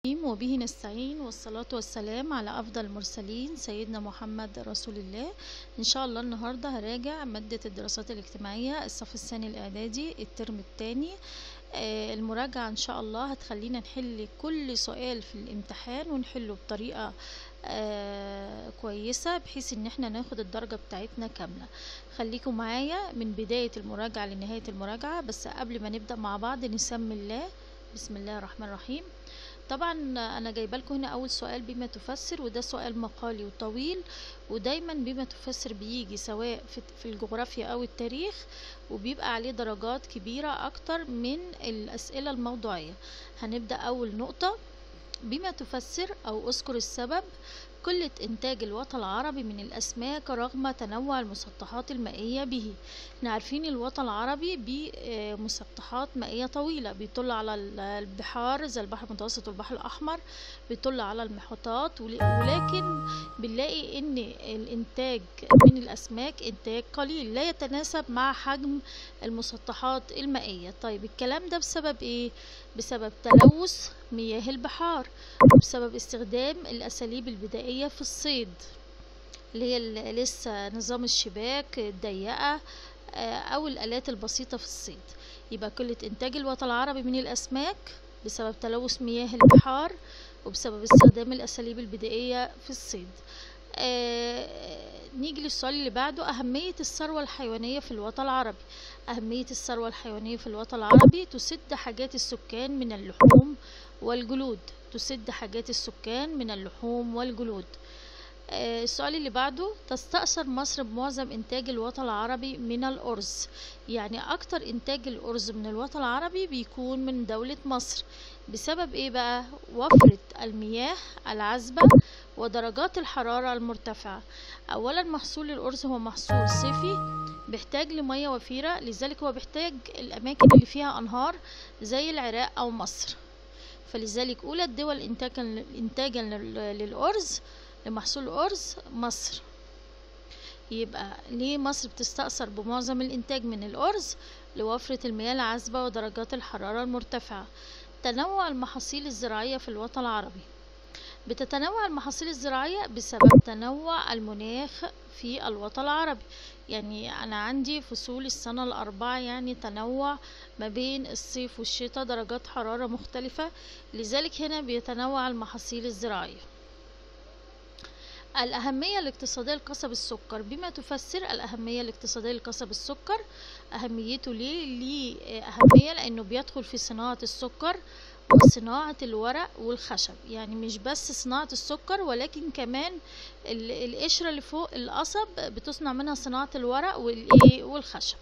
وبه نستعين والصلاة والسلام على أفضل المرسلين سيدنا محمد رسول الله إن شاء الله النهاردة هراجع مادة الدراسات الاجتماعية الصف الثاني الإعدادي الترم الثاني آه، المراجعة إن شاء الله هتخلينا نحل كل سؤال في الامتحان ونحله بطريقة آه كويسة بحيث ان احنا ناخد الدرجة بتاعتنا كاملة خليكم معايا من بداية المراجعة لنهاية المراجعة بس قبل ما نبدأ مع بعض نسمي الله بسم الله الرحمن الرحيم طبعا انا جايبه لكم هنا اول سؤال بما تفسر وده سؤال مقالي وطويل ودايما بما تفسر بيجي سواء في في الجغرافيا او التاريخ وبيبقى عليه درجات كبيره اكتر من الاسئله الموضوعيه هنبدا اول نقطه بما تفسر او اذكر السبب قلة إنتاج الوطن العربي من الأسماك رغم تنوع المسطحات المائية به احنا عارفين الوطن العربي بمسطحات مائية طويلة بيطل على البحار زي البحر المتوسط والبحر الأحمر بيطل على المحيطات ولكن بنلاقي إن الإنتاج من الأسماك إنتاج قليل لا يتناسب مع حجم المسطحات المائية طيب الكلام ده بسبب إيه؟ بسبب تلوث مياه البحار وبسبب استخدام الأساليب البدائية في الصيد اللي هي لسه نظام الشباك الضيقة أو الآلات البسيطة في الصيد يبقى قلة إنتاج الوطن العربي من الأسماك بسبب تلوث مياه البحار وبسبب استخدام الأساليب البدائية في الصيد آه نيجي للسؤال اللي بعده أهمية الثروة الحيوانية في الوطن العربي أهمية الثروة الحيوانية في الوطن العربي تسد حاجات السكان من اللحوم والجلود تسد حاجات السكان من اللحوم والجلود آه السؤال اللي بعده تستأثر مصر بمعظم إنتاج الوطن العربي من الأرز يعني أكتر إنتاج الأرز من الوطن العربي بيكون من دولة مصر بسبب إيه بقى؟ وفرة المياه العذبة ودرجات الحرارة المرتفعة أولا محصول الأرز هو محصول صيفي بيحتاج لمية وفيرة لذلك هو بيحتاج الأماكن اللي فيها أنهار زي العراق أو مصر فلذلك أولى الدول إنتاجا إنتاجا للأرز لمحصول الأرز مصر يبقى ليه مصر بتستأثر بمعظم الإنتاج من الأرز لوفرة المياه العذبة ودرجات الحرارة المرتفعة تنوع المحاصيل الزراعية في الوطن العربي بتتنوع المحاصيل الزراعية بسبب تنوع المناخ في الوطن العربي يعني أنا عندي فصول السنة الأربعة يعني تنوع ما بين الصيف والشتاء درجات حرارة مختلفة لذلك هنا بيتنوع المحاصيل الزراعية الأهمية الاقتصادية لقصب السكر بما تفسر الأهمية الاقتصادية لقصب السكر أهميته ليه؟ ليه أهمية لأنه بيدخل في صناعة السكر وصناعة الورق والخشب يعني مش بس صناعة السكر ولكن كمان القشرة اللي فوق القصب بتصنع منها صناعة الورق والخشب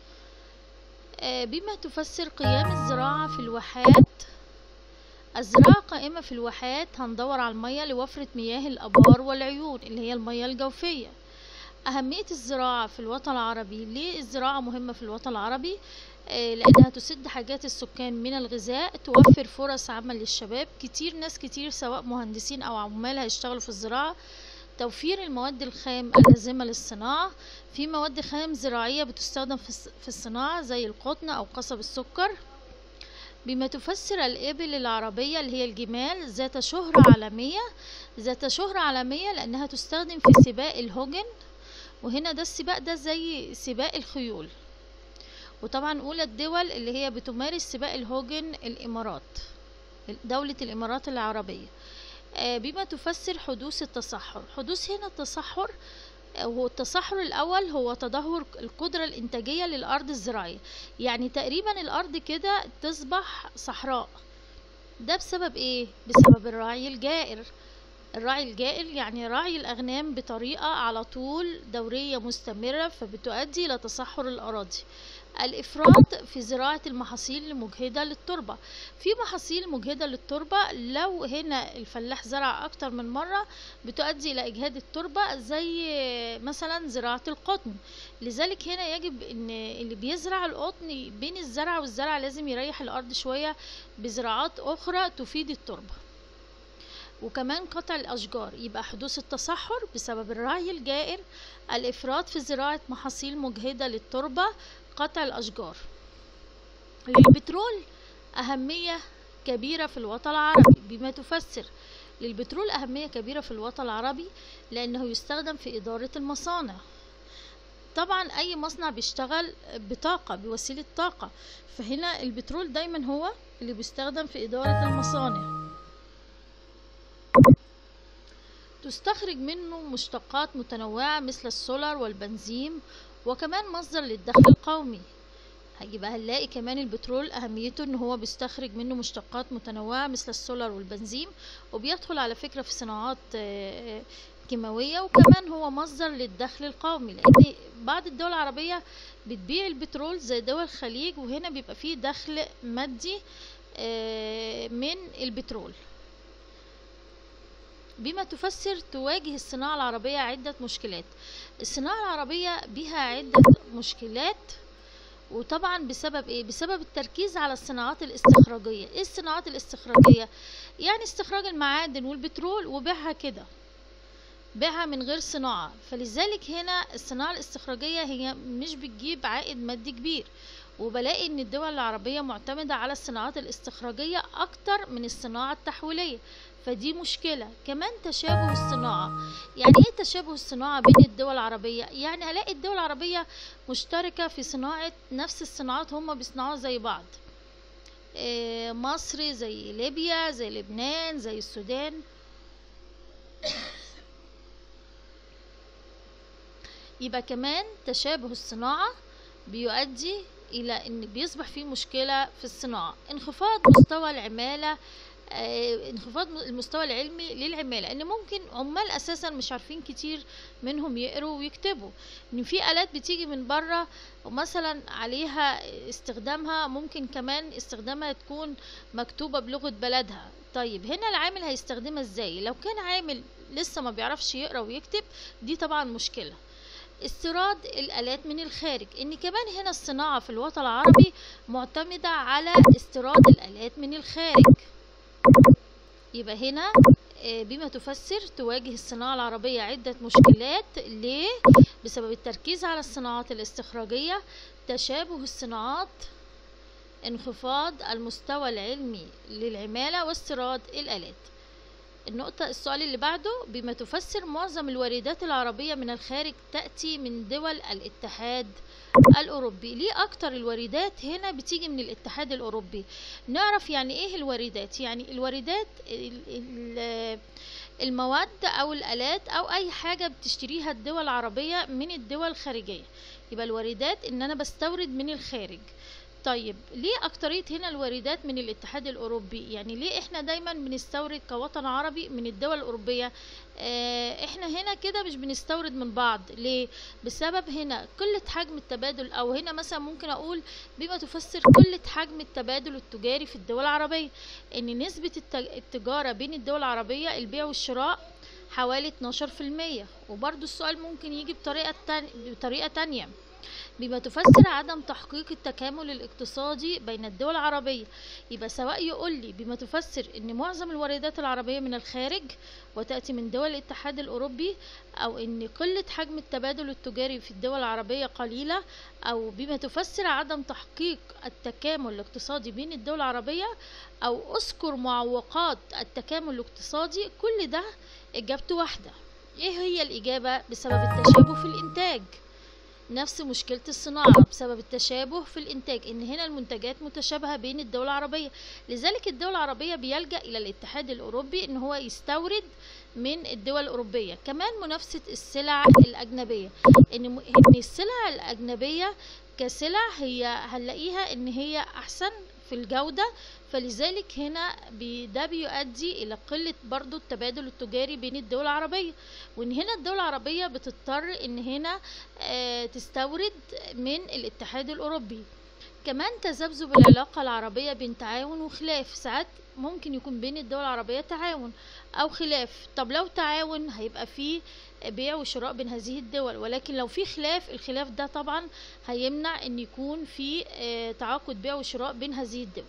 بما تفسر قيام الزراعة في الواحات الزراعة قائمة في الواحات هندور على المية لوفرة مياه الأبار والعيون اللي هي المياه الجوفية أهمية الزراعة في الوطن العربي ليه الزراعة مهمة في الوطن العربي آه لأنها تسد حاجات السكان من الغذاء توفر فرص عمل للشباب كتير ناس كتير سواء مهندسين أو عمال هيشتغلوا في الزراعة توفير المواد الخام اللازمة للصناعة في مواد خام زراعية بتستخدم في الصناعة زي القطن أو قصب السكر بما تفسر الإبل العربية اللي هي الجمال ذات شهرة عالمية ذات شهرة عالمية لأنها تستخدم في سباق الهوجن وهنا ده السباق ده زي سباق الخيول وطبعا أولى الدول اللي هي بتمارس سباق الهوجن الإمارات دولة الإمارات العربية بما تفسر حدوث التصحر حدوث هنا التصحر هو التصحر الأول هو تدهور القدرة الإنتاجية للأرض الزراعية يعني تقريبا الأرض كده تصبح صحراء ده بسبب إيه؟ بسبب الرعي الجائر الرعي الجائر يعني رعي الأغنام بطريقة على طول دورية مستمرة فبتؤدي إلى تصحر الأراضي الإفراط في زراعة المحاصيل المجهدة للتربة في محاصيل مجهدة للتربة لو هنا الفلاح زرع أكتر من مرة بتؤدي إلى إجهاد التربة زي مثلا زراعة القطن لذلك هنا يجب أن اللي بيزرع القطن بين الزرع والزرع لازم يريح الأرض شوية بزراعات أخرى تفيد التربة وكمان قطع الأشجار يبقى حدوث التصحر بسبب الرعي الجائر الإفراط في زراعة محاصيل مجهدة للتربة قطع الأشجار للبترول أهمية كبيرة في الوطن العربي بما تفسر للبترول أهمية كبيرة في الوطن العربي لأنه يستخدم في إدارة المصانع طبعا أي مصنع بيشتغل بطاقة بوسيلة طاقة فهنا البترول دايما هو اللي بيستخدم في إدارة المصانع تستخرج منه مشتقات متنوعة مثل السولار والبنزين وكمان مصدر للدخل القومي يبقى هنلاقي كمان البترول أهميته إن هو بيستخرج منه مشتقات متنوعة مثل السولار والبنزين وبيدخل على فكرة في صناعات آه، كيماوية وكمان هو مصدر للدخل القومي لأن بعض الدول العربية بتبيع البترول زي دول الخليج وهنا بيبقى فيه دخل مادي آه، من البترول بما تفسر تواجه الصناعة العربية عدة مشكلات الصناعة العربية بها عدة مشكلات وطبعا بسبب ايه بسبب التركيز على الصناعات الاستخراجيه ايه الصناعات الاستخراجيه يعني استخراج المعادن والبترول وبيعها كده بيعها من غير صناعه فلذلك هنا الصناعه الاستخراجيه هي مش بتجيب عائد مادي كبير وبلاقي ان الدول العربيه معتمده على الصناعات الاستخراجيه اكتر من الصناعه التحويليه فدي مشكلة كمان تشابه الصناعة يعني ايه تشابه الصناعة بين الدول العربية يعني الاقي الدول العربية مشتركة في صناعة نفس الصناعات هما بيصنعوها زي بعض إيه مصر زي ليبيا زي لبنان زي السودان يبقى كمان تشابه الصناعة بيؤدي إلى أن بيصبح في مشكلة في الصناعة انخفاض مستوى العمالة آه، انخفاض المستوى العلمي للعمالة ان ممكن عمال اساسا مش عارفين كتير منهم يقروا ويكتبوا ان في الات بتيجي من بره ومثلا عليها استخدامها ممكن كمان استخدامها تكون مكتوبة بلغة بلدها طيب هنا العامل هيستخدمها ازاي لو كان عامل لسه ما بيعرفش يقرا ويكتب دي طبعا مشكلة استيراد الآلات من الخارج إن كمان هنا الصناعة في الوطن العربي معتمدة على استيراد الآلات من الخارج يبقى هنا آه، بما تفسر تواجه الصناعة العربية عدة مشكلات ليه؟ بسبب التركيز على الصناعات الاستخراجية تشابه الصناعات انخفاض المستوى العلمي للعمالة واستيراد الآلات النقطة السؤال اللي بعده بما تفسر معظم الواردات العربية من الخارج تأتي من دول الاتحاد الأوروبي ليه أكتر الواردات هنا بتيجي من الاتحاد الأوروبي نعرف يعني إيه الواردات يعني الواردات المواد أو الآلات أو أي حاجة بتشتريها الدول العربية من الدول الخارجية يبقى الواردات إن أنا بستورد من الخارج طيب ليه أكترية هنا الواردات من الاتحاد الأوروبي يعني ليه إحنا دايما بنستورد كوطن عربي من الدول الأوروبية آه إحنا هنا كده مش بنستورد من بعض ليه بسبب هنا قلة حجم التبادل أو هنا مثلا ممكن أقول بما تفسر قلة حجم التبادل التجاري في الدول العربية إن نسبة التجارة بين الدول العربية البيع والشراء حوالي 12% وبرضو السؤال ممكن يجي بطريقة, تانية بطريقة تانية بما تفسر عدم تحقيق التكامل الاقتصادي بين الدول العربية يبقى سواء يقول لي بما تفسر ان معظم الواردات العربية من الخارج وتأتي من دول الاتحاد الأوروبي أو ان قلة حجم التبادل التجاري في الدول العربية قليلة أو بما تفسر عدم تحقيق التكامل الاقتصادي بين الدول العربية أو أذكر معوقات التكامل الاقتصادي كل ده إجابته واحدة إيه هي الإجابة بسبب التشابه في الإنتاج نفس مشكلة الصناعة بسبب التشابه في الإنتاج إن هنا المنتجات متشابهة بين الدول العربية لذلك الدول العربية بيلجأ إلى الاتحاد الأوروبي إن هو يستورد من الدول الأوروبية كمان منافسة السلع الأجنبية إن إن السلع الأجنبية كسلع هي هنلاقيها إن هي أحسن في الجودة فلذلك هنا ده بيؤدي إلى قلة برضو التبادل التجاري بين الدول العربية وإن هنا الدول العربية بتضطر إن هنا آه تستورد من الاتحاد الأوروبي كمان تذبذب العلاقة العربية بين تعاون وخلاف ساعات ممكن يكون بين الدول العربية تعاون أو خلاف طب لو تعاون هيبقى فيه بيع وشراء بين هذه الدول ولكن لو في خلاف الخلاف ده طبعا هيمنع ان يكون في آه، تعاقد بيع وشراء بين هذه الدول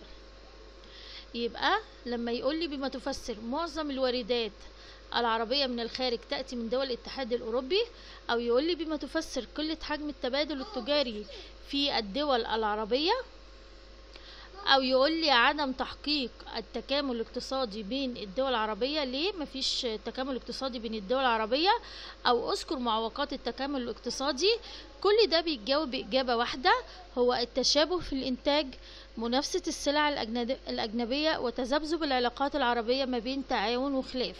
يبقى لما يقول لي بما تفسر معظم الواردات العربية من الخارج تأتي من دول الاتحاد الأوروبي أو يقول لي بما تفسر قلة حجم التبادل التجاري في الدول العربية او يقول لي عدم تحقيق التكامل الاقتصادي بين الدول العربية ليه مفيش تكامل اقتصادي بين الدول العربية او اذكر معوقات التكامل الاقتصادي كل ده بيتجاوب بإجابة واحدة هو التشابه في الإنتاج منافسة السلع الأجنب- الأجنبية وتذبذب العلاقات العربية ما بين تعاون وخلاف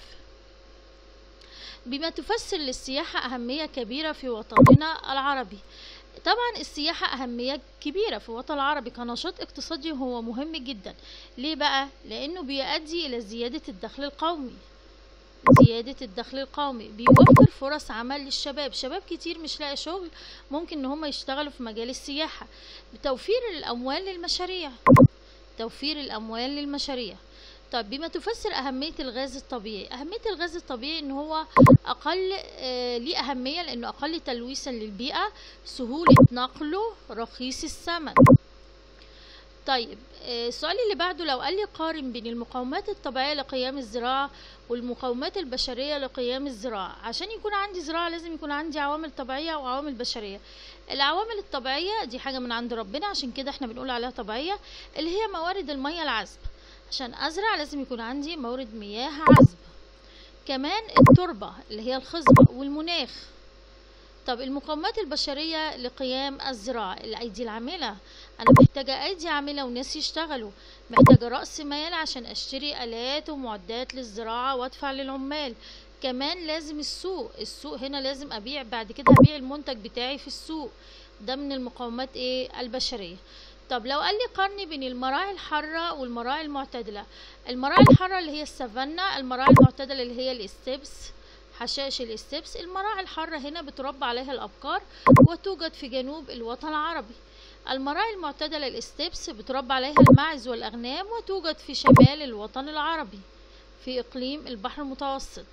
بما تفسر للسياحة أهمية كبيرة في وطننا العربي طبعا السياحة أهمية كبيرة في الوطن العربي كنشاط اقتصادي هو مهم جدا ليه بقى؟ لأنه بيؤدي إلى زيادة الدخل القومي زيادة الدخل القومي بيوفر فرص عمل للشباب شباب كتير مش لاقي شغل ممكن ان هم يشتغلوا في مجال السياحة بتوفير الأموال للمشاريع توفير الأموال للمشاريع طيب بما تفسر أهمية الغاز الطبيعي أهمية الغاز الطبيعي إن هو أقل آه ليه أهمية لأنه أقل تلويثا للبيئة سهولة نقله رخيص الثمن طيب آه، السؤال اللي بعده لو قال لي قارن بين المقومات الطبيعية لقيام الزراعة والمقومات البشرية لقيام الزراعة عشان يكون عندي زراعة لازم يكون عندي عوامل طبيعية وعوامل بشرية العوامل الطبيعية دي حاجة من عند ربنا عشان كده احنا بنقول عليها طبيعية اللي هي موارد المياه العذبة عشان أزرع لازم يكون عندي مورد مياه عذبة كمان التربة اللي هي الخصبة والمناخ طب المقومات البشرية لقيام الزراعة الأيدي العاملة أنا محتاجة أيدي عاملة وناس يشتغلوا محتاجة رأس مال عشان أشتري آلات ومعدات للزراعة وأدفع للعمال كمان لازم السوق السوق هنا لازم أبيع بعد كده أبيع المنتج بتاعي في السوق ده من المقومات إيه البشرية طب لو قال لي قارني بين المراعي الحارة والمراعي المعتدلة المراعي الحارة اللي هي السافانا المراعي المعتدلة اللي هي الاستبس حشائش الاستبس المراعي الحارة هنا بتربى عليها الأبقار وتوجد في جنوب الوطن العربي المراعي المعتدلة الاستبس بتربى عليها الماعز والأغنام وتوجد في شمال الوطن العربي في إقليم البحر المتوسط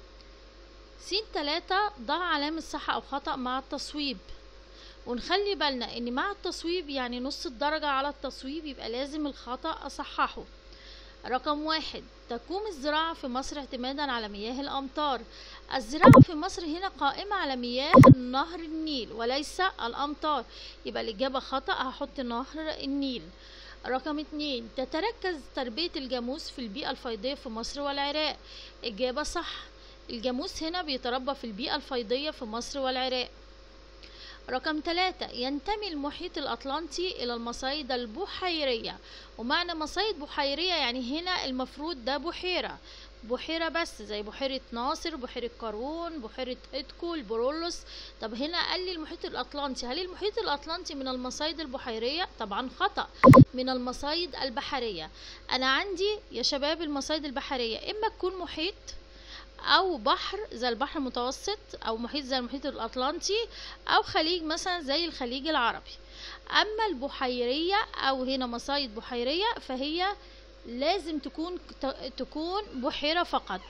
سين تلاتة ضع علامة صح أو خطأ مع التصويب ونخلي بالنا ان مع التصويب يعني نص الدرجة على التصويب يبقى لازم الخطأ اصححه رقم واحد تقوم الزراعة في مصر اعتمادا على مياه الأمطار الزراعة في مصر هنا قائمة على مياه نهر النيل وليس الأمطار يبقى الإجابة خطأ هحط نهر النيل رقم اتنين تتركز تربية الجاموس في البيئة الفيضية في مصر والعراق إجابة صح الجاموس هنا بيتربى في البيئة الفيضية في مصر والعراق رقم ثلاثة ينتمي المحيط الأطلنطي إلى المصايد البحيرية ومعنى مصايد بحيرية يعني هنا المفروض ده بحيرة بحيرة بس زي بحيرة ناصر بحيرة قارون بحيرة إدكو البرولوس طب هنا قال لي المحيط الأطلنطي هل المحيط الأطلنطي من المصايد البحيرية طبعا خطأ من المصايد البحرية أنا عندي يا شباب المصايد البحرية إما تكون محيط او بحر زي البحر المتوسط او محيط زي المحيط الاطلنطي او خليج مثلا زي الخليج العربي اما البحيريه او هنا مصايد بحيريه فهي لازم تكون تكون بحيره فقط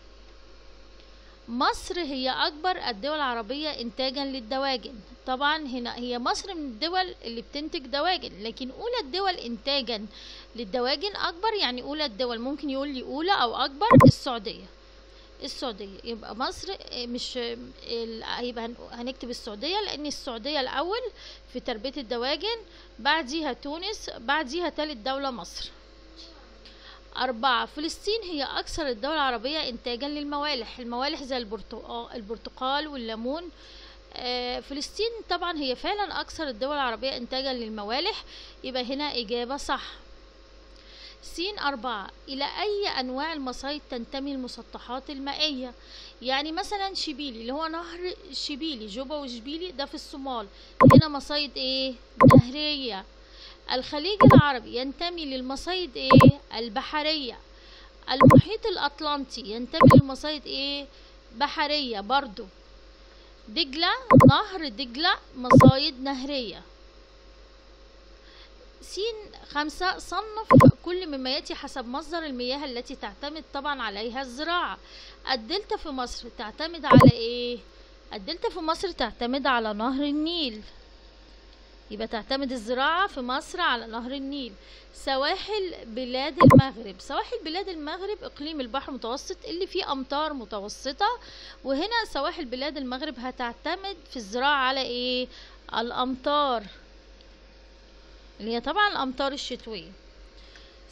مصر هي اكبر الدول العربيه انتاجا للدواجن طبعا هنا هي مصر من الدول اللي بتنتج دواجن لكن اولى الدول انتاجا للدواجن اكبر يعني اولى الدول ممكن يقول لي اولى او اكبر السعوديه السعودية يبقى مصر مش هيبقى هنكتب السعودية لأن السعودية الأول في تربية الدواجن بعديها تونس بعديها تالت دولة مصر أربعة فلسطين هي أكثر الدول العربية إنتاجا للموالح الموالح زي البرتقال, البرتقال والليمون فلسطين طبعا هي فعلا أكثر الدول العربية إنتاجا للموالح يبقى هنا إجابة صح سين أربعة إلى أي أنواع المصايد تنتمي المسطحات المائية يعني مثلا شبيلي اللي هو نهر شبيلي جوبا وشبيلي ده في الصومال هنا مصايد ايه نهرية الخليج العربي ينتمي للمصايد ايه البحرية المحيط الأطلنطي ينتمي للمصايد ايه بحرية برضو دجلة نهر دجلة مصايد نهرية سين خمسة صنف كل مما يأتي حسب مصدر المياه التي تعتمد طبعا عليها الزراعة الدلتا في مصر تعتمد على ايه الدلتا في مصر تعتمد على نهر النيل يبقى تعتمد الزراعة في مصر على نهر النيل سواحل بلاد المغرب سواحل بلاد المغرب اقليم البحر المتوسط اللي فيه امطار متوسطة وهنا سواحل بلاد المغرب هتعتمد في الزراعة على ايه الامطار اللي هي طبعا الامطار الشتوية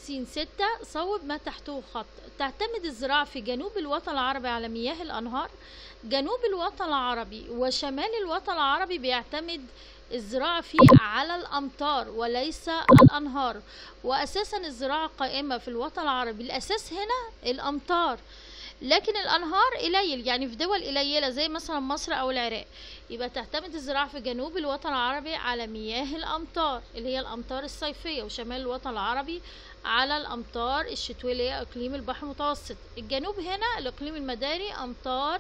س ستة صوب ما تحته خط تعتمد الزراعة في جنوب الوطن العربي على مياه الأنهار جنوب الوطن العربي وشمال الوطن العربي بيعتمد الزراعة فيه على الأمطار وليس الأنهار وأساسا الزراعة قائمة في الوطن العربي الأساس هنا الأمطار لكن الأنهار قليل يعني في دول قليلة زي مثلا مصر أو العراق يبقى تعتمد الزراعة في جنوب الوطن العربي على مياه الأمطار اللي هي الأمطار الصيفية وشمال الوطن العربي على الأمطار الشتوية اللي هي إقليم البحر المتوسط الجنوب هنا الإقليم المداري أمطار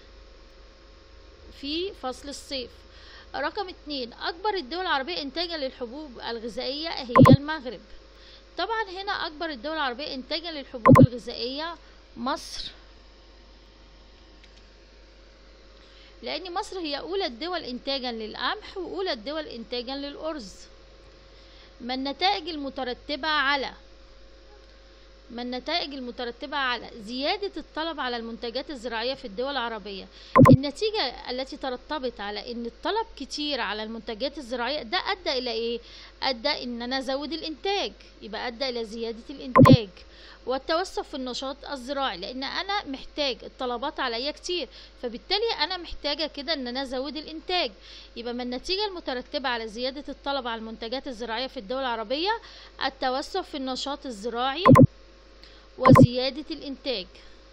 في فصل الصيف رقم اتنين أكبر الدول العربية إنتاجا للحبوب الغذائية هي المغرب طبعا هنا أكبر الدول العربية إنتاجا للحبوب الغذائية مصر لأن مصر هي أولى الدول إنتاجا للقمح وأولى الدول إنتاجا للأرز ما النتائج المترتبة على ما النتائج المترتبة على زيادة الطلب على المنتجات الزراعية في الدول العربية النتيجة التي ترتبط على ان الطلب كتير على المنتجات الزراعية ده ادى الى ايه ادى ان انا ازود الانتاج يبقى ادى الى زيادة الانتاج والتوسع في النشاط الزراعي لان انا محتاج الطلبات عليا كتير فبالتالي انا محتاجة كده ان انا ازود الانتاج يبقى ما النتيجة المترتبة على زيادة الطلب على المنتجات الزراعية في الدول العربية التوسع في النشاط الزراعي وزيادة الإنتاج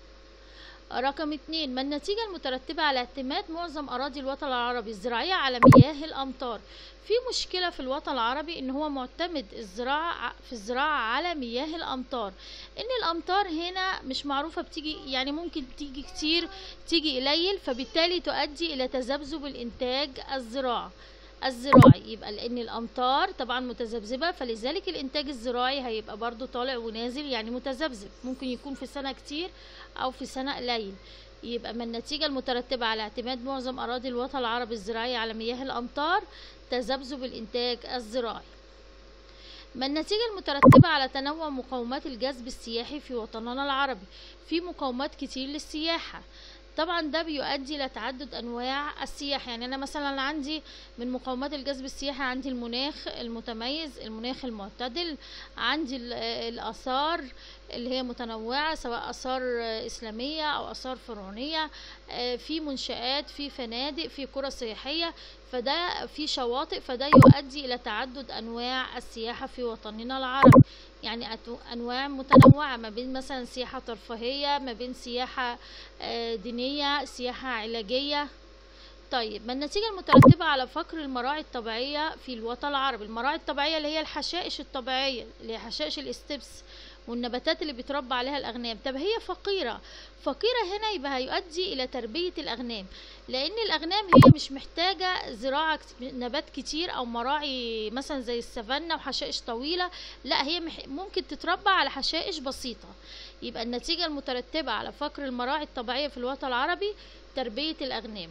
رقم اتنين ما النتيجة المترتبة على اعتماد معظم أراضي الوطن العربي الزراعية على مياه الأمطار في مشكلة في الوطن العربي إن هو معتمد الزراعة في الزراعة على مياه الأمطار إن الأمطار هنا مش معروفة بتيجي يعني ممكن تيجي كتير تيجي قليل فبالتالي تؤدي إلى تذبذب الإنتاج الزراعي الزراعي يبقى لان الامطار طبعا متذبذبه فلذلك الانتاج الزراعي هيبقى برضو طالع ونازل يعني متذبذب ممكن يكون في سنه كتير او في سنه قليل يبقى ما النتيجه المترتبه على اعتماد معظم اراضي الوطن العربي الزراعي على مياه الامطار تذبذب الانتاج الزراعي ما النتيجة المترتبة على تنوع مقومات الجذب السياحي في وطننا العربي في مقومات كتير للسياحة طبعا ده بيؤدي الى تعدد انواع السياحه يعني انا مثلا عندي من مقومات الجذب السياحي عندي المناخ المتميز المناخ المعتدل عندي الاثار اللي هي متنوعه سواء اثار اسلاميه او اثار فرعونيه في منشات في فنادق في قرى سياحيه فده في شواطئ فده يؤدي الى تعدد انواع السياحه في وطننا العربي يعني انواع متنوعه ما بين مثلا سياحه ترفيهيه ما بين سياحه دينيه سياحه علاجيه طيب ما النتيجة المترتبة على فقر المراعي الطبيعية في الوطن العربي المراعي الطبيعية اللي هي الحشائش الطبيعية اللي هي حشائش الاستبس والنباتات اللي بيتربى عليها الأغنام طب هي فقيرة فقيرة هنا يبقى هيؤدي إلى تربية الأغنام لأن الأغنام هي مش محتاجة زراعة نبات كتير أو مراعي مثلا زي السافانا وحشائش طويلة لا هي ممكن تتربى على حشائش بسيطة يبقى النتيجة المترتبة على فقر المراعي الطبيعية في الوطن العربي تربية الأغنام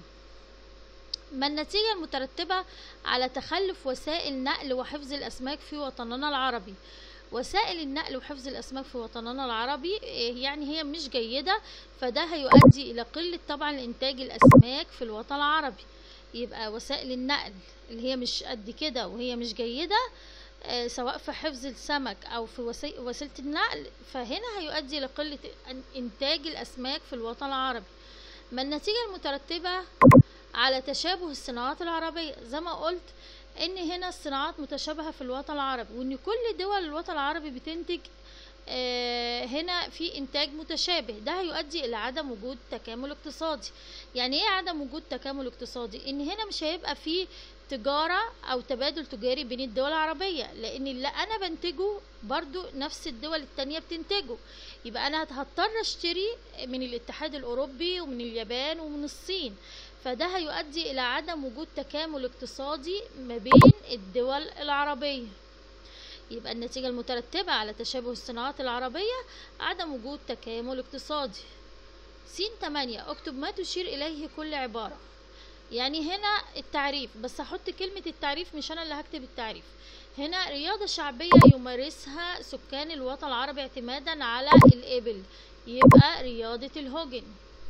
ما النتيجة المترتبة على تخلف وسائل نقل وحفظ الأسماك في وطننا العربي وسائل النقل وحفظ الأسماك في وطننا العربي يعني هي مش جيدة فده هيؤدي إلى قلة طبعا إنتاج الأسماك في الوطن العربي يبقى وسائل النقل اللي هي مش قد كده وهي مش جيدة سواء في حفظ السمك أو في وسيلة النقل فهنا هيؤدي إلى قلة إنتاج الأسماك في الوطن العربي ما النتيجة المترتبة على تشابه الصناعات العربية زي ما قلت ان هنا الصناعات متشابهة في الوطن العربي وان كل دول الوطن العربي بتنتج آه هنا في انتاج متشابه ده هيؤدي الى عدم وجود تكامل اقتصادي يعني ايه عدم وجود تكامل اقتصادي ان هنا مش هيبقى في تجارة او تبادل تجاري بين الدول العربية لان اللي انا بنتجه برضو نفس الدول التانية بتنتجه يبقى انا هضطر اشتري من الاتحاد الاوروبي ومن اليابان ومن الصين فده هيؤدي إلى عدم وجود تكامل اقتصادي ما بين الدول العربية يبقى النتيجة المترتبة على تشابه الصناعات العربية عدم وجود تكامل اقتصادي س 8 اكتب ما تشير إليه كل عبارة يعني هنا التعريف بس هحط كلمة التعريف مش أنا اللي هكتب التعريف هنا رياضة شعبية يمارسها سكان الوطن العربي اعتمادا على الإبل يبقى رياضة الهوجن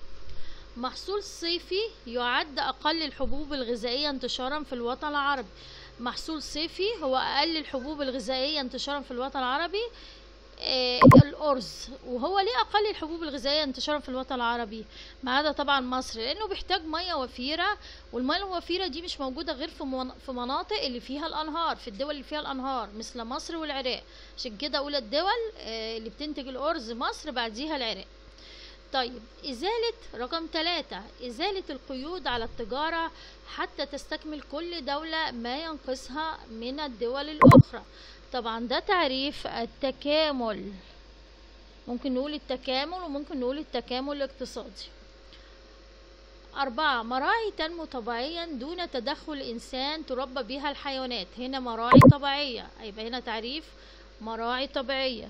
محصول صيفي يعد أقل الحبوب الغذائية انتشارا في الوطن العربي محصول صيفي هو أقل الحبوب الغذائية انتشارا في الوطن العربي آه، الأرز وهو ليه أقل الحبوب الغذائية انتشارا في الوطن العربي ما عدا طبعا مصر لأنه بيحتاج مية وفيرة والمية الوفيرة دي مش موجودة غير في من- في مناطق اللي فيها الأنهار في الدول اللي فيها الأنهار مثل مصر والعراق عشان كده أولى الدول آه، اللي بتنتج الأرز مصر بعديها العراق طيب إزالة رقم ثلاثة إزالة القيود على التجارة حتى تستكمل كل دولة ما ينقصها من الدول الأخرى طبعا ده تعريف التكامل ممكن نقول التكامل وممكن نقول التكامل الاقتصادي أربعة مراعي تنمو طبيعيا دون تدخل إنسان تربى بها الحيوانات هنا مراعي طبيعية يبقى هنا تعريف مراعي طبيعية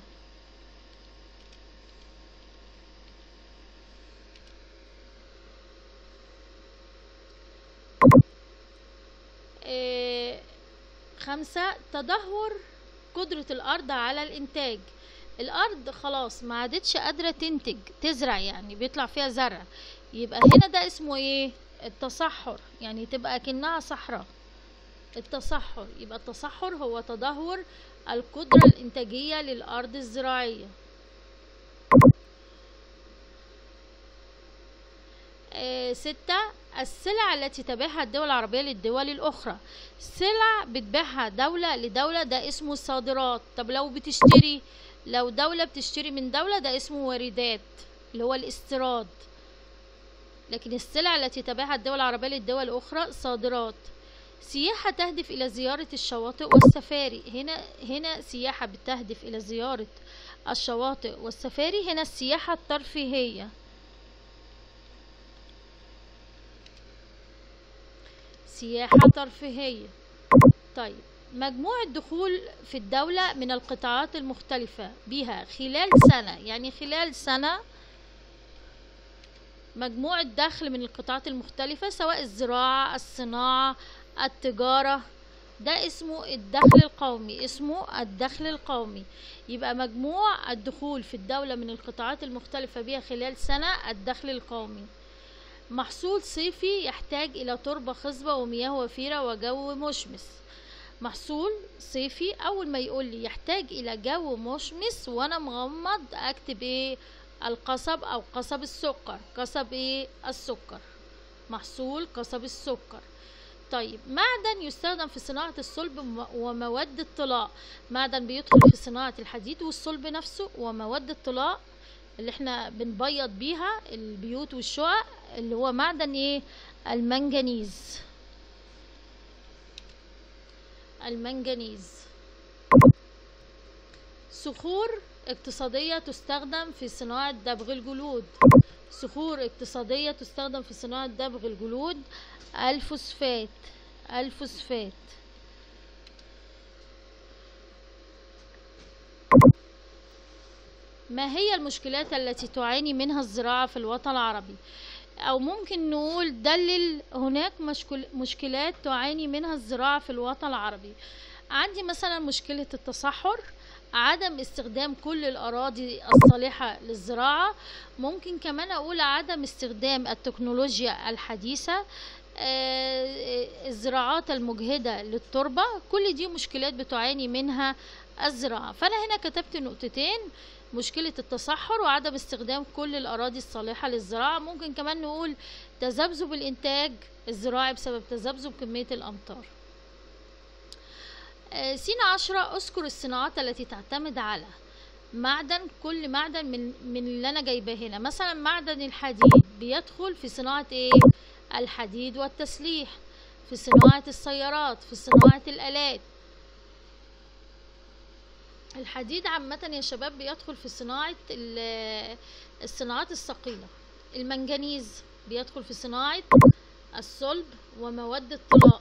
إيه، خمسة تدهور قدرة الأرض على الإنتاج الأرض خلاص ما عادتش قادرة تنتج تزرع يعني بيطلع فيها زرع يبقى هنا ده اسمه ايه التصحر يعني تبقى كأنها صحراء التصحر يبقى التصحر هو تدهور القدرة الإنتاجية للأرض الزراعية آه، ستة السلع التي تبيعها الدول العربية للدول الأخرى سلع بتبيعها دولة لدولة ده اسمه صادرات طب لو بتشتري لو دولة بتشتري من دولة ده اسمه واردات اللي هو الاستيراد لكن السلع التي تبيعها الدول العربية للدول الأخرى صادرات سياحة تهدف إلى زيارة الشواطئ والسفاري هنا هنا سياحة بتهدف إلى زيارة الشواطئ والسفاري هنا السياحة الترفيهية سياحة ترفيهية طيب مجموع الدخول في الدولة من القطاعات المختلفة بها خلال سنة يعني خلال سنة مجموع الدخل من القطاعات المختلفة سواء الزراعة الصناعة التجارة ده اسمه الدخل القومي اسمه الدخل القومي يبقى مجموع الدخول في الدولة من القطاعات المختلفة بها خلال سنة الدخل القومي محصول صيفي يحتاج إلى تربة خصبة ومياه وفيرة وجو مشمس محصول صيفي أول ما يقول لي يحتاج إلى جو مشمس وأنا مغمض أكتب إيه القصب أو قصب السكر قصب إيه السكر محصول قصب السكر طيب معدن يستخدم في صناعة الصلب وم- ومواد الطلاء معدن بيدخل في صناعة الحديد والصلب نفسه ومواد الطلاء اللي احنا بنبيض بيها البيوت والشقق اللي هو معدن ايه المنجنيز المنجنيز صخور اقتصادية تستخدم في صناعة دبغ الجلود صخور اقتصادية تستخدم في صناعة دبغ الجلود الفوسفات الفوسفات ما هي المشكلات التي تعاني منها الزراعة في الوطن العربي أو ممكن نقول دلل هناك مشكل مشكلات تعاني منها الزراعة في الوطن العربي عندي مثلا مشكلة التصحر عدم استخدام كل الأراضي الصالحة للزراعة ممكن كمان أقول عدم استخدام التكنولوجيا الحديثة آه، الزراعات المجهدة للتربة كل دي مشكلات بتعاني منها الزراعة فأنا هنا كتبت نقطتين مشكلة التصحر وعدم استخدام كل الأراضي الصالحة للزراعة ممكن كمان نقول تذبذب الإنتاج الزراعي بسبب تذبذب كمية الأمطار آه، سين عشرة أذكر الصناعات التي تعتمد على معدن كل معدن من من اللي أنا جايباه هنا مثلا معدن الحديد بيدخل في صناعة إيه الحديد والتسليح في صناعة السيارات في صناعة الآلات الحديد عامة يا شباب بيدخل في صناعة ال- الصناعات الثقيلة المنجنيز بيدخل في صناعة الصلب ومواد الطلاء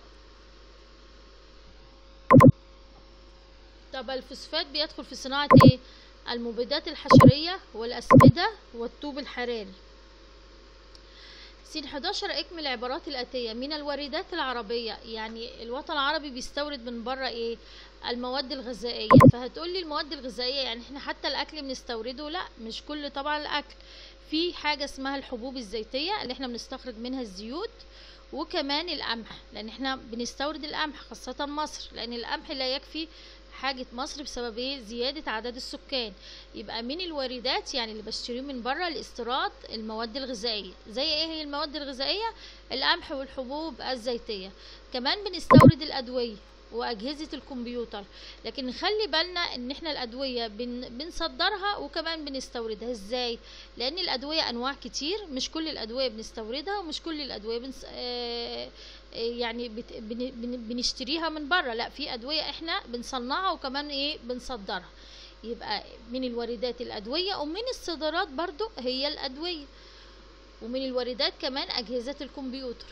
طب الفوسفات بيدخل في صناعة ايه المبيدات الحشرية والأسمدة والطوب الحراري سين 11 اكمل العبارات الآتية من الواردات العربية يعني الوطن العربي بيستورد من بره ايه المواد الغذائية فهتقولي المواد الغذائية يعني احنا حتى الأكل بنستورده لا مش كل طبعا الأكل في حاجة اسمها الحبوب الزيتية اللي احنا بنستخرج منها الزيوت وكمان القمح لأن احنا بنستورد القمح خاصة مصر لأن القمح لا يكفي حاجة مصر بسبب ايه زيادة عدد السكان يبقى من الواردات يعني اللي بشتريه من بره الاستيراد المواد الغذائية زي ايه هي المواد الغذائية القمح والحبوب الزيتية كمان بنستورد الأدوية وأجهزة الكمبيوتر لكن نخلي بالنا ان احنا الأدوية بن بنصدرها وكمان بنستوردها ازاي لأن الأدوية أنواع كتير مش كل الأدوية بنستوردها ومش كل الأدوية بنس... آه يعني بت... بن... بن... بنشتريها من بره لا في أدوية احنا بنصنعها وكمان ايه بنصدرها يبقى من الواردات الأدوية ومن الصادرات برضو هي الأدوية ومن الواردات كمان أجهزة الكمبيوتر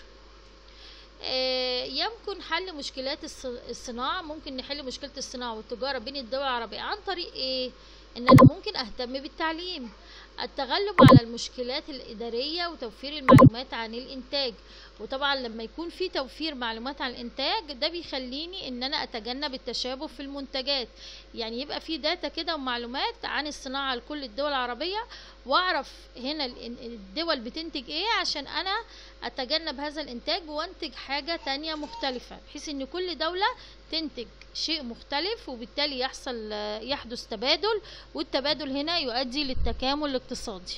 آه، يمكن حل مشكلات الص- الصناعة ممكن نحل مشكلة الصناعة والتجارة بين الدول العربية عن طريق ايه ان انا ممكن اهتم بالتعليم التغلب على المشكلات الإدارية وتوفير المعلومات عن الإنتاج وطبعا لما يكون في توفير معلومات عن الإنتاج ده بيخليني إن أنا أتجنب التشابه في المنتجات يعني يبقى في داتا كده ومعلومات عن الصناعة لكل الدول العربية وأعرف هنا ال- الدول بتنتج إيه عشان أنا أتجنب هذا الإنتاج وأنتج حاجة تانية مختلفة بحيث إن كل دولة تنتج شيء مختلف وبالتالي يحصل يحدث تبادل والتبادل هنا يؤدي للتكامل الاقتصادي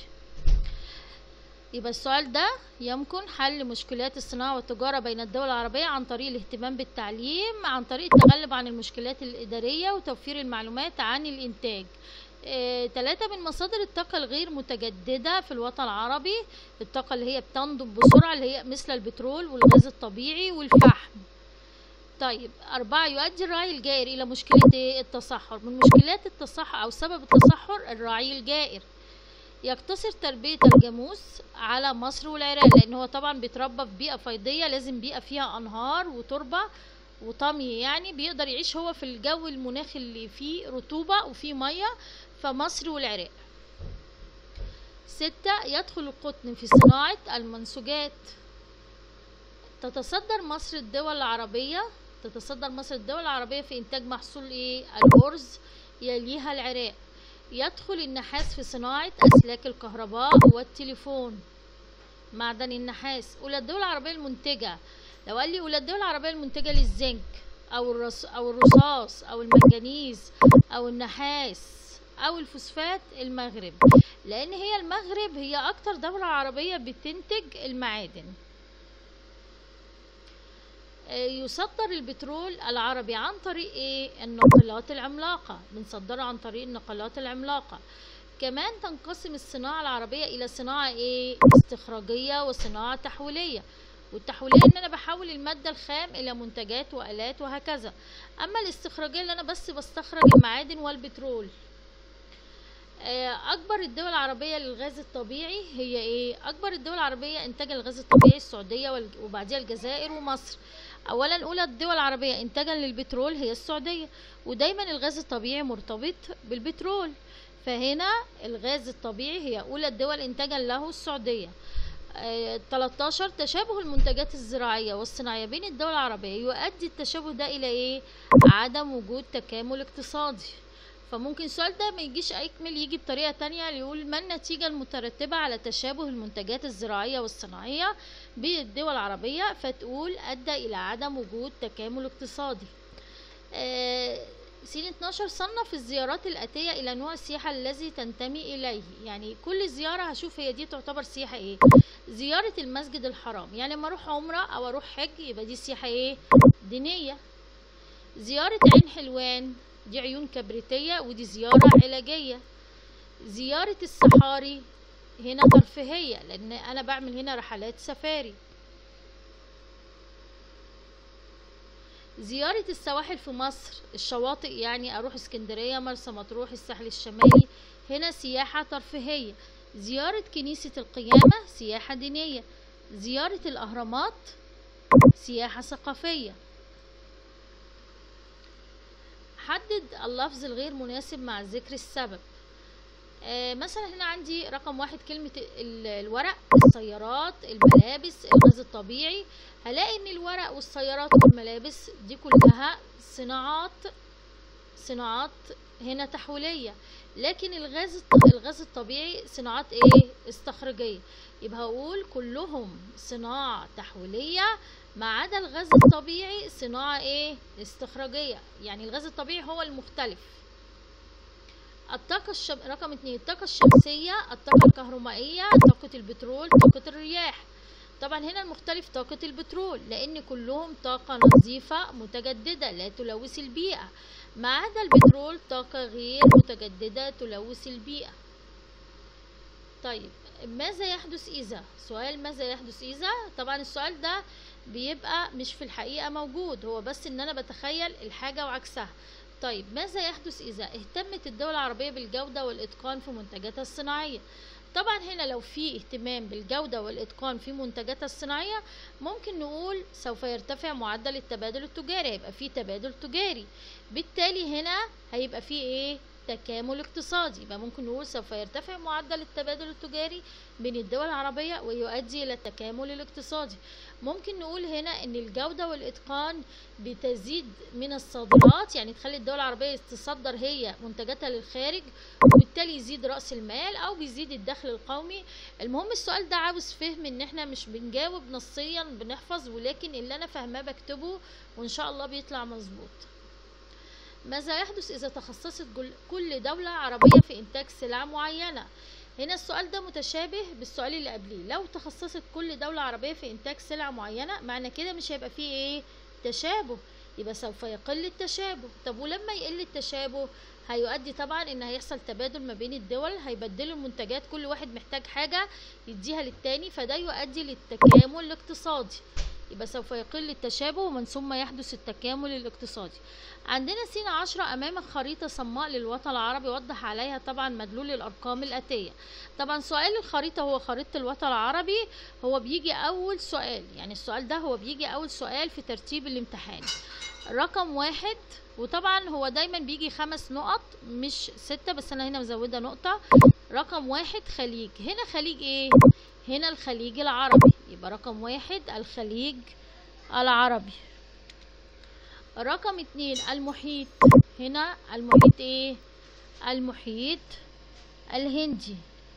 يبقى السؤال ده يمكن حل مشكلات الصناعة والتجارة بين الدول العربية عن طريق الاهتمام بالتعليم عن طريق التغلب عن المشكلات الإدارية وتوفير المعلومات عن الإنتاج ثلاثة من مصادر الطاقة الغير متجددة في الوطن العربي الطاقة اللي هي بتنضب بسرعة اللي هي مثل البترول والغاز الطبيعي والفحم طيب أربعة يؤدي الرعي الجائر إلى مشكلة إيه؟ التصحر من مشكلات التصحر أو سبب التصحر الرعي الجائر يقتصر تربية الجاموس على مصر والعراق لأن هو طبعا بيتربى في بيئة فيضية لازم بيئة فيها أنهار وتربة وطمي يعني بيقدر يعيش هو في الجو المناخ اللي فيه رطوبة وفيه مية فمصر والعراق ستة يدخل القطن في صناعة المنسوجات تتصدر مصر الدول العربية تتصدر مصر الدول العربية في إنتاج محصول إيه؟ الأرز يليها العراق يدخل النحاس في صناعة أسلاك الكهرباء والتليفون معدن النحاس أولى الدول العربية المنتجة لو قال لي أولى الدول العربية المنتجة للزنك أو الرص أو الرصاص أو المنجنيز أو النحاس أو الفوسفات المغرب لأن هي المغرب هي أكتر دولة عربية بتنتج المعادن يصدر البترول العربي عن طريق ايه الناقلات العملاقة بنصدره عن طريق الناقلات العملاقة كمان تنقسم الصناعة العربية إلى صناعة ايه استخراجية وصناعة تحويلية والتحويلية ان انا بحول المادة الخام الى منتجات والات وهكذا اما الاستخراجية اللي انا بس بستخرج المعادن والبترول اكبر الدول العربية للغاز الطبيعي هي ايه اكبر الدول العربية انتاج الغاز الطبيعي السعودية وبعدها الجزائر ومصر اولا اولى الدول العربية انتاجا للبترول هي السعودية ودايما الغاز الطبيعي مرتبط بالبترول فهنا الغاز الطبيعي هي اولى الدول انتاجا له السعودية آه 13 تشابه المنتجات الزراعية والصناعية بين الدول العربية يؤدي التشابه ده الى ايه عدم وجود تكامل اقتصادي فممكن السؤال ده ما يجيش اكمل يجي بطريقة تانية يقول ما النتيجة المترتبة على تشابه المنتجات الزراعية والصناعية بالدول العربية فتقول أدى إلى عدم وجود تكامل اقتصادي آه سنة 12 صنف الزيارات الآتية إلى نوع السياحة الذي تنتمي إليه يعني كل زيارة هشوف هي دي تعتبر سياحة إيه زيارة المسجد الحرام يعني لما أروح عمرة أو أروح حج يبقى دي سياحة إيه دينية زيارة عين حلوان دي عيون كبريتية ودي زيارة علاجية زيارة الصحاري هنا ترفيهية لأن أنا بعمل هنا رحلات سفاري زيارة السواحل في مصر الشواطئ يعني أروح اسكندرية مرسى مطروح الساحل الشمالي هنا سياحة ترفيهية زيارة كنيسة القيامة سياحة دينية زيارة الأهرامات سياحة ثقافية حدد اللفظ الغير مناسب مع ذكر السبب آه مثلا هنا عندي رقم واحد كلمة الورق السيارات الملابس الغاز الطبيعي هلاقي ان الورق والسيارات والملابس دي كلها صناعات صناعات هنا تحويلية لكن الغاز الط- الغاز الطبيعي صناعات ايه استخراجية يبقى هقول كلهم صناعة تحويلية ما عدا الغاز الطبيعي صناعة ايه استخراجية يعني الغاز الطبيعي هو المختلف الطاقة الشم... رقم اتنين الطاقة الشمسية الطاقة الكهرومائية طاقة البترول طاقة الرياح طبعا هنا المختلف طاقة البترول لأن كلهم طاقة نظيفة متجددة لا تلوث البيئة ما عدا البترول طاقة غير متجددة تلوث البيئة طيب ماذا يحدث إذا سؤال ماذا يحدث إذا طبعا السؤال ده بيبقى مش في الحقيقة موجود هو بس إن أنا بتخيل الحاجة وعكسها طيب ماذا يحدث إذا اهتمت الدول العربية بالجودة والإتقان في منتجاتها الصناعية طبعا هنا لو في اهتمام بالجودة والإتقان في منتجاتها الصناعية ممكن نقول سوف يرتفع معدل التبادل التجاري هيبقى في تبادل تجاري بالتالي هنا هيبقى في ايه تكامل اقتصادي يبقى ممكن نقول سوف يرتفع معدل التبادل التجاري بين الدول العربية ويؤدي إلى التكامل الاقتصادي ممكن نقول هنا ان الجودة والإتقان بتزيد من الصادرات يعني تخلي الدول العربية تصدر هي منتجاتها للخارج وبالتالي يزيد رأس المال أو بيزيد الدخل القومي المهم السؤال ده عاوز فهم ان احنا مش بنجاوب نصيا بنحفظ ولكن اللي انا فاهماه بكتبه وان شاء الله بيطلع مظبوط ماذا يحدث إذا تخصصت جل- كل دولة عربية في إنتاج سلع معينة هنا السؤال ده متشابه بالسؤال اللي قبليه لو تخصصت كل دولة عربية في إنتاج سلع معينة معنى كده مش هيبقى فيه إيه تشابه يبقى سوف يقل التشابه طب ولما يقل التشابه هيؤدي طبعا ان هيحصل تبادل ما بين الدول هيبدلوا المنتجات كل واحد محتاج حاجة يديها للتاني فده يؤدي للتكامل الاقتصادي يبقى سوف يقل التشابه ومن ثم يحدث التكامل الاقتصادي عندنا سين عشرة أمامك خريطة صماء للوطن العربي وضح عليها طبعا مدلول الأرقام الآتية طبعا سؤال الخريطة هو خريطة الوطن العربي هو بيجي أول سؤال يعني السؤال ده هو بيجي أول سؤال في ترتيب الامتحان رقم واحد وطبعا هو دايما بيجي خمس نقط مش ستة بس أنا هنا مزودة نقطة رقم واحد خليج هنا خليج ايه هنا الخليج العربي يبقى رقم واحد الخليج العربي رقم اتنين المحيط هنا المحيط ايه المحيط الهندي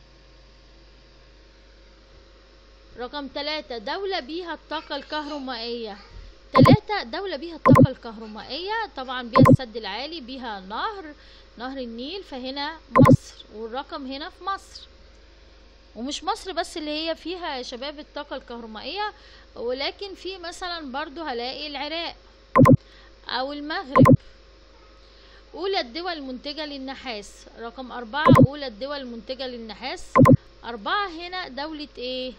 رقم تلاتة دولة بيها الطاقة الكهرومائية تلاتة دولة بيها الطاقة الكهرومائية طبعا بيها السد العالي بيها نهر نهر النيل فهنا مصر والرقم هنا في مصر ومش مصر بس اللي هي فيها يا شباب الطاقة الكهرومائية ولكن في مثلا برضو هلاقي العراق أو المغرب أولى الدول المنتجة للنحاس رقم أربعة أولى الدول المنتجة للنحاس أربعة هنا دولة إيه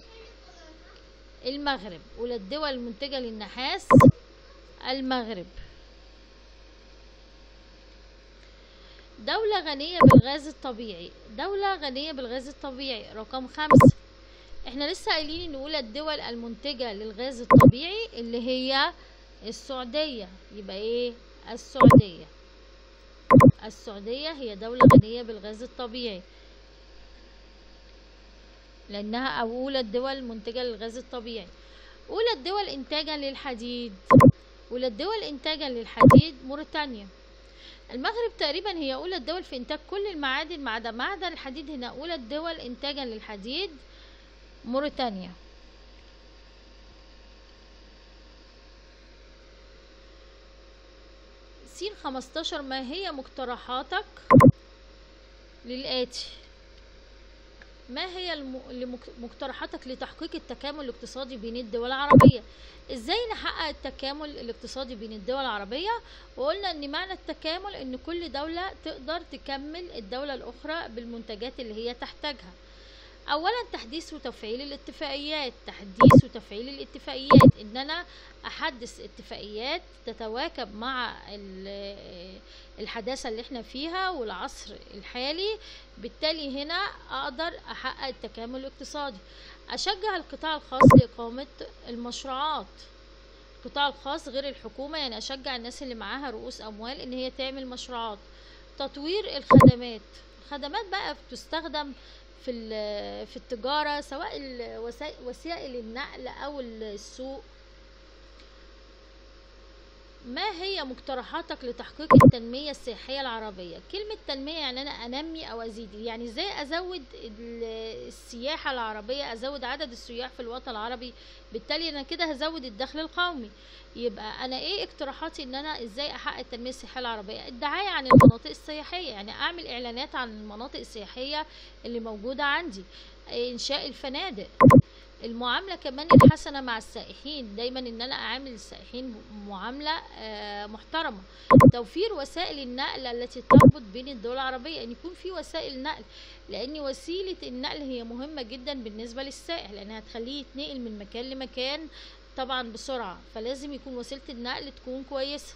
المغرب أولى الدول المنتجة للنحاس المغرب دولة غنية بالغاز الطبيعي دولة غنية بالغاز الطبيعي رقم خمسة احنا لسه قايلين ان اولى الدول المنتجة للغاز الطبيعي اللي هي السعودية يبقى ايه السعودية السعودية هي دولة غنية بالغاز الطبيعي لأنها أولى الدول المنتجة للغاز الطبيعي أولى الدول إنتاجا للحديد أولى الدول إنتاجا للحديد موريتانيا المغرب تقريبا هي أولى الدول في إنتاج كل المعادن ما عدا معدن الحديد هنا أولى الدول إنتاجا للحديد موريتانيا سين خمستاشر ما هي مقترحاتك للآتي ما هي الم- المك- مقترحاتك لتحقيق التكامل الاقتصادي بين الدول العربية ازاي نحقق التكامل الاقتصادي بين الدول العربية وقلنا ان معنى التكامل ان كل دولة تقدر تكمل الدولة الاخرى بالمنتجات اللي هي تحتاجها اولا تحديث وتفعيل الاتفاقيات تحديث وتفعيل الاتفاقيات ان انا احدث اتفاقيات تتواكب مع ال- الحداثة اللي احنا فيها والعصر الحالي بالتالي هنا اقدر احقق التكامل الاقتصادي اشجع القطاع الخاص لاقامة المشروعات القطاع الخاص غير الحكومة يعني اشجع الناس اللي معاها رؤوس اموال ان هي تعمل مشروعات تطوير الخدمات الخدمات بقى بتستخدم في ال- في التجارة سواء الوسائل وسائل النقل او السوق ما هي مقترحاتك لتحقيق التنمية السياحية العربية؟ كلمة تنمية يعني أنا أنمي أو أزيد يعني إزاي أزود ال- السياحة العربية أزود عدد السياح في الوطن العربي بالتالي أنا كده هزود الدخل القومي يبقى أنا إيه اقتراحاتي إن أنا إزاي أحقق التنمية السياحية العربية؟ الدعاية عن المناطق السياحية يعني أعمل إعلانات عن المناطق السياحية اللي موجودة عندي إنشاء الفنادق المعاملة كمان الحسنة مع السائحين دايما ان انا اعامل السائحين معاملة آه، محترمة توفير وسائل النقل التي تربط بين الدول العربية ان يكون في وسائل نقل لان وسيلة النقل هي مهمة جدا بالنسبة للسائح لانها هتخليه يتنقل من مكان لمكان طبعا بسرعة فلازم يكون وسيلة النقل تكون كويسة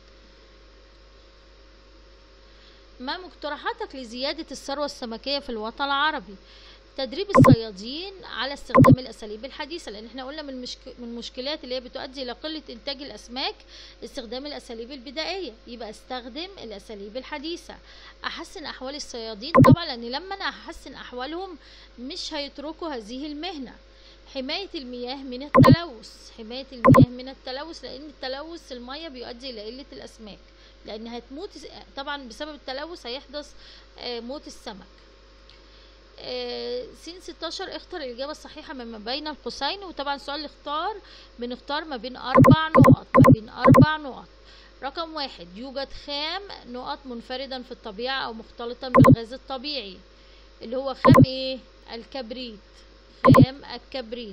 ما مقترحاتك لزيادة الثروة السمكية في الوطن العربي تدريب الصيادين على استخدام الاساليب الحديثه لان احنا قلنا من المشك... من المشكلات اللي هي بتؤدي الى قله انتاج الاسماك استخدام الاساليب البدائيه يبقى استخدم الاساليب الحديثه احسن احوال الصيادين طبعا لان لما انا احسن احوالهم مش هيتركوا هذه المهنه حماية المياه من التلوث حماية المياه من التلوث لأن التلوث المياه بيؤدي إلى قلة الأسماك لأن هتموت طبعا بسبب التلوث هيحدث آه، موت السمك آه، سين 16 اختر الإجابة الصحيحة مما بين القوسين وطبعا سؤال الاختار بنختار ما بين أربع نقط ما بين أربع نقط رقم واحد يوجد خام نقط منفردا في الطبيعة أو مختلطا بالغاز الطبيعي اللي هو خام ايه الكبريت خام الكبريت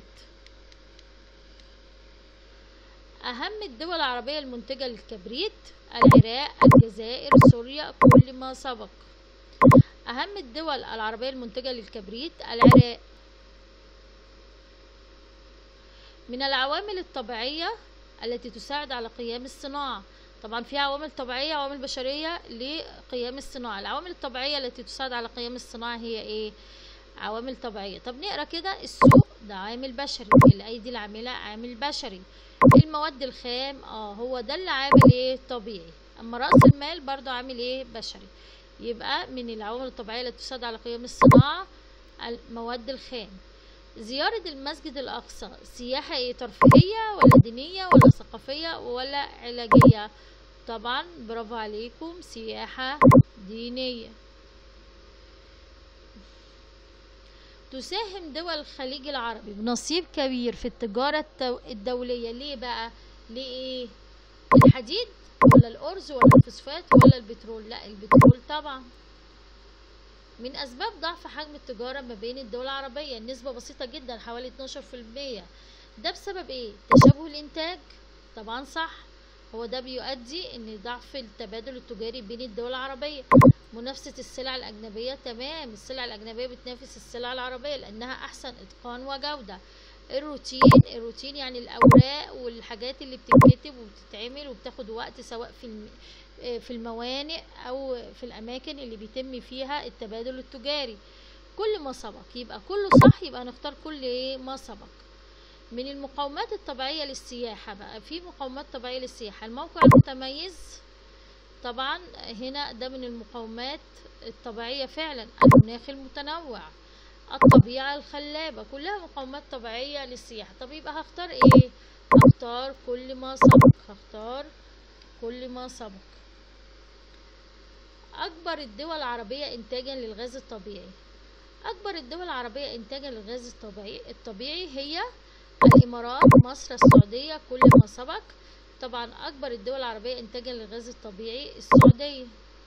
أهم الدول العربية المنتجة للكبريت العراق الجزائر سوريا كل ما سبق أهم الدول العربية المنتجة للكبريت العراق من العوامل الطبيعية التي تساعد على قيام الصناعة طبعا في عوامل طبيعية وعوامل بشرية لقيام الصناعة العوامل الطبيعية التي تساعد على قيام الصناعة هي ايه عوامل طبيعية طب نقرا كده السوق ده عامل بشري الأيدي العاملة عامل بشري المواد الخام اه هو ده اللي عامل ايه طبيعي اما رأس المال برضو عامل ايه بشري يبقى من العوامل الطبيعية التي تساعد على قيام الصناعة المواد الخام زيارة المسجد الأقصى سياحة ايه ترفيهية ولا دينية ولا ثقافية ولا علاجية طبعا برافو عليكم سياحة دينية تساهم دول الخليج العربي بنصيب كبير في التجارة التو- الدولية ليه بقى ليه الحديد ولا الأرز ولا الفوسفات ولا البترول لا البترول طبعا من أسباب ضعف حجم التجارة ما بين الدول العربية النسبة بسيطة جدا حوالي 12% ده بسبب ايه تشابه الإنتاج طبعا صح هو ده بيؤدي ان ضعف التبادل التجاري بين الدول العربية منافسة السلع الأجنبية تمام السلع الأجنبية بتنافس السلع العربية لأنها أحسن إتقان وجودة الروتين الروتين يعني الأوراق والحاجات اللي بتتكتب وبتتعمل وبتاخد وقت سواء في الم... آه، في الموانئ أو في الأماكن اللي بيتم فيها التبادل التجاري كل ما سبق يبقى كله صح يبقى هنختار كل إيه ما سبق من المقومات الطبيعية للسياحة بقى في مقومات طبيعية للسياحة الموقع المتميز طبعا هنا ده من المقومات الطبيعية فعلا المناخ المتنوع الطبيعة الخلابة كلها مقومات طبيعية للسياحة طب يبقى هختار ايه هختار كل ما سبق هختار كل ما سبق أكبر الدول العربية إنتاجا للغاز الطبيعي أكبر الدول العربية إنتاجا للغاز الطبيعي الطبيعي هي الإمارات مصر السعودية كل ما سبق طبعا أكبر الدول العربية إنتاجا للغاز الطبيعي السعودية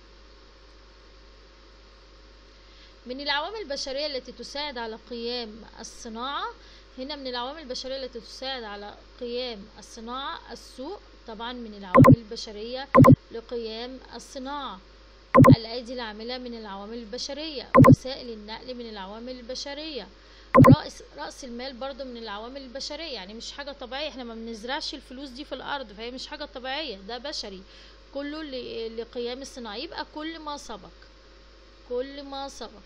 من العوامل البشرية التي تساعد على قيام الصناعة هنا من العوامل البشرية التي تساعد على قيام الصناعة السوق طبعا من العوامل البشرية لقيام الصناعة الأيدي العاملة من العوامل البشرية وسائل النقل من العوامل البشرية رأس رأس المال برضو من العوامل البشرية يعني مش حاجة طبيعية احنا ما بنزرعش الفلوس دي في الأرض فهي مش حاجة طبيعية ده بشري كله ل- لقيام الصناعة يبقى كل ما سبق كل ما سبق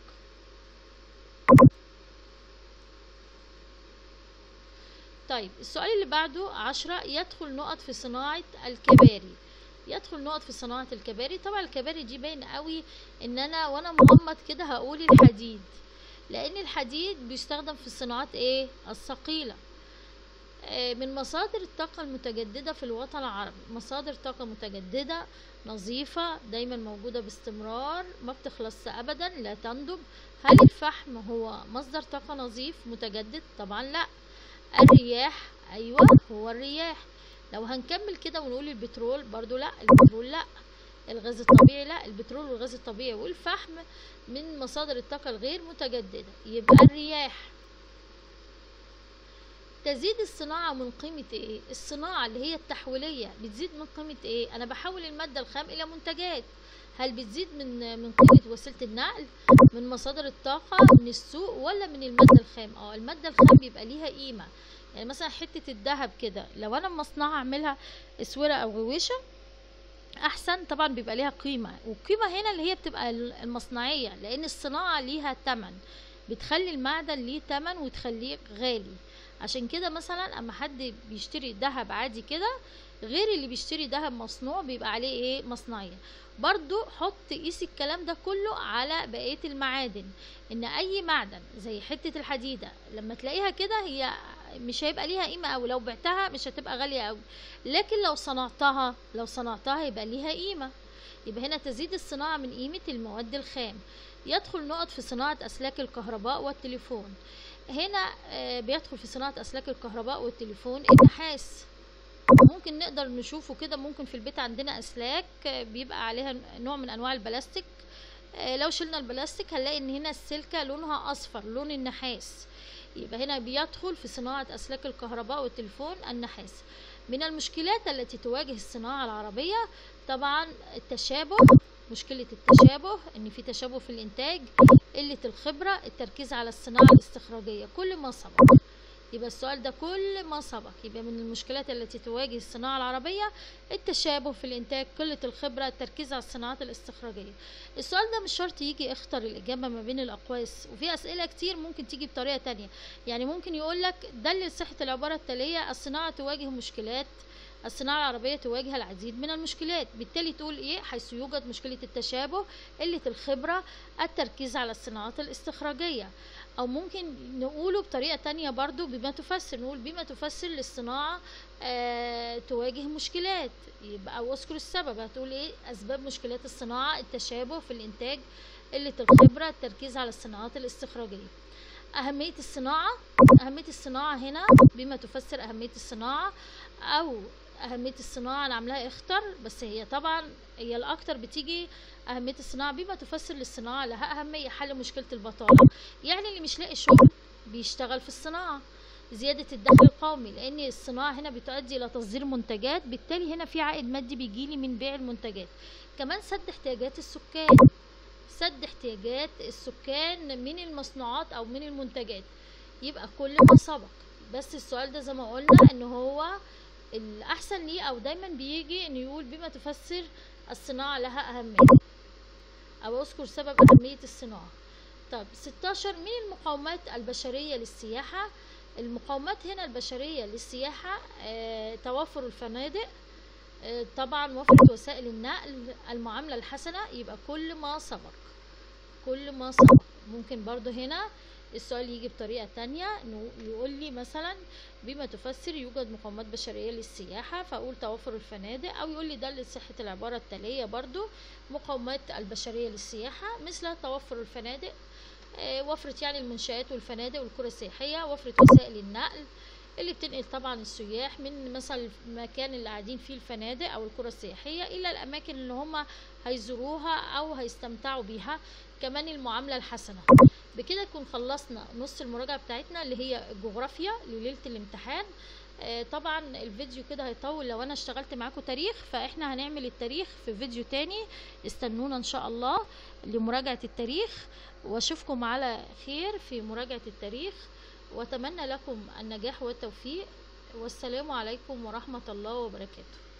طيب السؤال اللي بعده عشرة يدخل نقط في صناعة الكباري يدخل نقط في صناعة الكباري طبعا الكباري دي باين قوي ان انا وانا مغمض كده هقول الحديد لان الحديد بيستخدم في الصناعات ايه الثقيلة آه، من مصادر الطاقة المتجددة في الوطن العربي مصادر طاقة متجددة نظيفة دايما موجودة باستمرار ما بتخلص أبدا لا تنضب هل الفحم هو مصدر طاقة نظيف متجدد طبعا لا الرياح أيوة هو الرياح لو هنكمل كده ونقول البترول برضو لا البترول لا الغاز الطبيعي لا البترول والغاز الطبيعي والفحم من مصادر الطاقة الغير متجددة يبقى الرياح تزيد الصناعة من قيمة ايه؟ الصناعة اللي هي التحويلية بتزيد من قيمة ايه؟ انا بحول المادة الخام الى منتجات هل بتزيد من من قيمة وسيلة النقل من مصادر الطاقة من السوق ولا من المادة الخام؟ اه المادة الخام بيبقى ليها قيمة يعني مثلا حتة الذهب كده لو انا مصنعة اعملها اسورة او غويشة احسن طبعا بيبقى ليها قيمة والقيمة هنا اللي هي بتبقى المصنعية لان الصناعة ليها تمن بتخلي المعدن ليه تمن وتخليه غالي عشان كده مثلا اما حد بيشتري ذهب عادي كده غير اللي بيشتري ذهب مصنوع بيبقى عليه ايه مصنعية برضو حط قيس الكلام ده كله على بقية المعادن ان اي معدن زي حتة الحديدة لما تلاقيها كده هي مش هيبقى ليها قيمة أوي لو بعتها مش هتبقى غالية أوي لكن لو صنعتها لو صنعتها يبقى ليها قيمة يبقى هنا تزيد الصناعة من قيمة المواد الخام يدخل نقط في صناعة أسلاك الكهرباء والتليفون هنا آه، بيدخل في صناعة أسلاك الكهرباء والتليفون النحاس ممكن نقدر نشوفه كده ممكن في البيت عندنا أسلاك آه، بيبقى عليها نوع من أنواع البلاستيك آه، لو شلنا البلاستيك هنلاقي ان هنا السلكة لونها اصفر لون النحاس يبقى هنا بيدخل في صناعة اسلاك الكهرباء والتليفون النحاس من المشكلات التي تواجه الصناعة العربية طبعا التشابه مشكلة التشابه ان في تشابه في الانتاج قلة الخبرة التركيز على الصناعة الاستخراجية كل ما سبق يبقى السؤال ده كل ما سبق يبقى من المشكلات التي تواجه الصناعة العربية التشابه في الإنتاج قلة الخبرة التركيز على الصناعات الاستخراجية السؤال ده مش شرط يجي اختر الإجابة ما بين الأقواس وفي أسئلة كتير ممكن تيجي بطريقة تانية يعني ممكن يقولك دلل صحة العبارة التالية الصناعة تواجه مشكلات الصناعة العربية تواجه العديد من المشكلات بالتالي تقول ايه حيث يوجد مشكلة التشابه قلة الخبرة التركيز على الصناعات الاستخراجية او ممكن نقوله بطريقة تانية برضو بما تفسر نقول بما تفسر للصناعة آه تواجه مشكلات يبقى او اذكر السبب هتقول ايه اسباب مشكلات الصناعة التشابه في الانتاج قلة الخبرة التركيز على الصناعات الاستخراجية أهمية الصناعة أهمية الصناعة هنا بما تفسر أهمية الصناعة أو أهمية الصناعة أنا عاملاها اختر بس هي طبعا هي الأكتر بتيجي أهمية الصناعة بما تفسر للصناعة لها أهمية حل مشكلة البطالة يعني اللي مش لاقي شغل بيشتغل في الصناعة زيادة الدخل القومي لأن الصناعة هنا بتؤدي إلى تصدير منتجات بالتالي هنا في عائد مادي بيجيلي من بيع المنتجات كمان سد احتياجات السكان سد احتياجات السكان من المصنوعات أو من المنتجات يبقى كل ما سبق بس السؤال ده زي ما قلنا ان هو الاحسن ليه او دايما بيجي انه يقول بما تفسر الصناعة لها اهمية او اذكر سبب اهمية الصناعة طب 16 من المقاومات البشرية للسياحة المقاومات هنا البشرية للسياحة آه، توفر الفنادق آه، طبعا وفرة وسائل النقل المعاملة الحسنة يبقى كل ما سبق كل ما سبق ممكن برضو هنا السؤال يجي بطريقة تانية إنه يقول لي مثلا بما تفسر يوجد مقومات بشرية للسياحة فأقول توفر الفنادق أو يقول لي دل صحة العبارة التالية برضو مقومات البشرية للسياحة مثل توفر الفنادق آه، وفرة يعني المنشآت والفنادق والقرى السياحية وفرة وسائل النقل اللي بتنقل طبعا السياح من مثلا المكان اللي قاعدين فيه الفنادق او القرى السياحية الى الاماكن اللي هم هيزوروها او هيستمتعوا بيها كمان المعاملة الحسنة بكده نكون خلصنا نص المراجعة بتاعتنا اللي هي الجغرافيا لليلة الامتحان آه، طبعا الفيديو كده هيطول لو انا اشتغلت معاكم تاريخ فاحنا هنعمل التاريخ في فيديو تاني استنونا ان شاء الله لمراجعة التاريخ واشوفكم على خير في مراجعة التاريخ واتمنى لكم النجاح والتوفيق والسلام عليكم ورحمة الله وبركاته